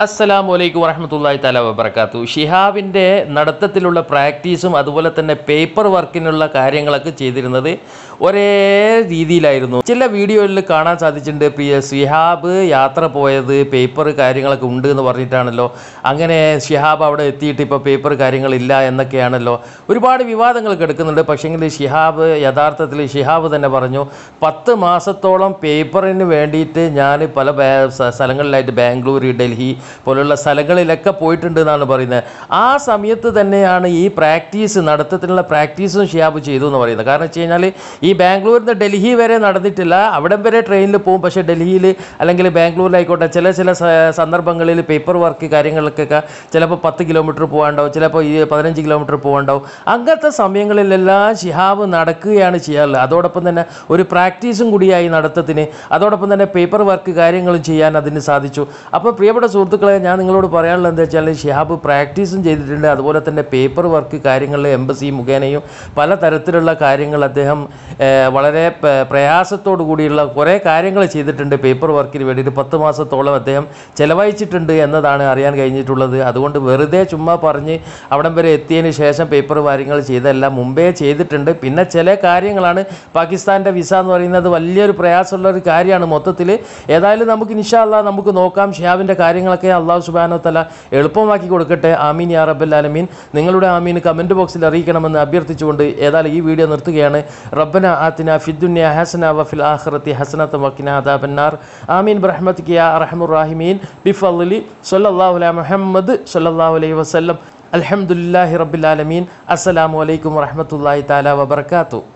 അസ്സലാമു അലൈക്കും വറഹമത്തല്ലാഹി തആല വബറകാത്തു ഷിഹാബിൻ്റെ നടത്തത്തിലുള്ള പ്രാക്ടീസും അതുപോലെ തന്നെ പേപ്പർ വർക്കിനുള്ള കാര്യങ്ങളൊക്കെ ചെയ്തിരുന്നത് ഒരേ രീതിയിലായിരുന്നു ചില വീഡിയോയിൽ കാണാൻ സാധിച്ചിട്ടുണ്ട് പ്രിയ ഷിഹാബ് യാത്ര പോയത് പേപ്പർ കാര്യങ്ങളൊക്കെ ഉണ്ട് എന്ന് പറഞ്ഞിട്ടാണല്ലോ അങ്ങനെ ഷിഹാബ് അവിടെ എത്തിയിട്ട് ഇപ്പോൾ പേപ്പർ കാര്യങ്ങളില്ല എന്നൊക്കെയാണല്ലോ ഒരുപാട് വിവാദങ്ങൾ കിടക്കുന്നുണ്ട് പക്ഷേങ്കിൽ ഷിഹാബ് യഥാർത്ഥത്തിൽ ഷിഹാബ് തന്നെ പറഞ്ഞു പത്ത് മാസത്തോളം പേപ്പറിന് വേണ്ടിയിട്ട് ഞാൻ പല ബാ- സ്ഥ- സ്ഥലങ്ങളിലായിട്ട് ബാംഗ്ലൂർ ഡൽഹി പോലുള്ള സ്ഥലങ്ങളിലൊക്കെ പോയിട്ടുണ്ട് എന്നാണ് പറയുന്നത് ആ സമയത്ത് തന്നെയാണ് ഈ പ്രാക്ടീസ് നടത്തത്തിനുള്ള പ്രാക്ടീസും ഷിയാബ് ചെയ്തു എന്ന് പറയുന്നത് കാരണം വെച്ച് കഴിഞ്ഞാൽ ഈ ബാംഗ്ലൂരിൽ നിന്ന് ഡൽഹി വരെ നടന്നിട്ടില്ല അവിടം വരെ ട്രെയിനിൽ പോകും പക്ഷേ ഡൽഹിയിൽ അല്ലെങ്കിൽ ബാംഗ്ലൂരിലായിക്കോട്ടെ ചില ചില സ- സന്ദർഭങ്ങളിൽ പേപ്പർ വർക്ക് കാര്യങ്ങൾക്കൊക്കെ ചിലപ്പോൾ പത്ത് കിലോമീറ്റർ പോകാണ്ടാവും ചിലപ്പോൾ ഈ പതിനഞ്ച് കിലോമീറ്റർ പോകാണ്ടാവും അങ്ങനത്തെ സമയങ്ങളിലെല്ലാം ഷിഹാബ് നടക്കുകയാണ് ചെയ്യാറുള്ളത് അതോടൊപ്പം തന്നെ ഒരു പ്രാക്ടീസും കൂടിയായി നടത്തത്തിന് അതോടൊപ്പം തന്നെ പേപ്പർ വർക്ക് കാര്യങ്ങളും ചെയ്യാൻ അതിന് സാധിച്ചു അപ്പോൾ പ്രിയപ്പെട്ട സുഹൃത്തുക്കളെ ഞാൻ നിങ്ങളോട് പറയാനുള്ളത് എന്താ വെച്ചാൽ ഷിഹാബ് പ്രാക്ടീസും ചെയ്തിട്ടുണ്ട് അതുപോലെ തന്നെ പേപ്പർ വർക്ക് കാര്യങ്ങളിൽ എംബസി മുഖേനയും പല തരത്തിലുള്ള കാര്യങ്ങൾ അദ്ദേഹം ഏഹ്, വളരെ പ- പ്രയാസത്തോടു കൂടിയുള്ള കുറേ കാര്യങ്ങൾ ചെയ്തിട്ടുണ്ട് പേപ്പർ വർക്കിന് വേണ്ടിയിട്ട് പത്ത് മാസത്തോളം അദ്ദേഹം ചെലവഴിച്ചിട്ടുണ്ട് എന്നതാണ് അറിയാൻ കഴിഞ്ഞിട്ടുള്ളത് അതുകൊണ്ട് വെറുതെ ചുമ്മാ പറഞ്ഞ് അവിടം വരെ എത്തിയതിന് ശേഷം പേപ്പർ കാര്യങ്ങൾ ചെയ്തതെല്ലാം മുമ്പേ ചെയ്തിട്ടുണ്ട് പിന്നെ ചില കാര്യങ്ങളാണ് പാകിസ്ഥാൻ്റെ വിസ എന്ന് പറയുന്നത് വലിയൊരു പ്രയാസമുള്ള ഒരു കാര്യമാണ് മൊത്തത്തിൽ ഏതായാലും നമുക്ക് നിഷാല്ല നമുക്ക് നോക്കാം ഷിഹാബിൻ്റെ കാര്യങ്ങളൊക്കെ അള്ളാഹു സുബാനോ തല എളുപ്പമാക്കി കൊടുക്കട്ടെ ആമീൻ യാ റബ്ബൽ ആലമീൻ നിങ്ങളുടെ ആമീൻ കമൻറ്റ് ബോക്സിൽ അറിയിക്കണമെന്ന് അഭ്യർത്ഥിച്ചുകൊണ്ട് ഏതായാലും ഈ വീഡിയോ നിർത്തുകയാണ് റബ്ബന ആത്തിന ഫിദ്ദുന്യ ഹസന വഫിൽ ആഖിറത്തി ഹസനത്ത് വക്കിന അദാബന്നാർ ആമീൻ ബറഹ്മത്തിക്ക് യാ അർഹമുർ റാഹിമീൻ ബിഫളി സല്ലല്ലാഹു അലൈഹി മുഹമ്മദ് സല്ലല്ലാഹു അലൈഹി വസല്ലം അൽഹംദുലില്ലാഹി റബ്ബിൽ ആലമീൻ അസ്സലാമു അലൈക്കും വറഹ്മത്തുള്ളാഹി തആല വബറകാതുഹു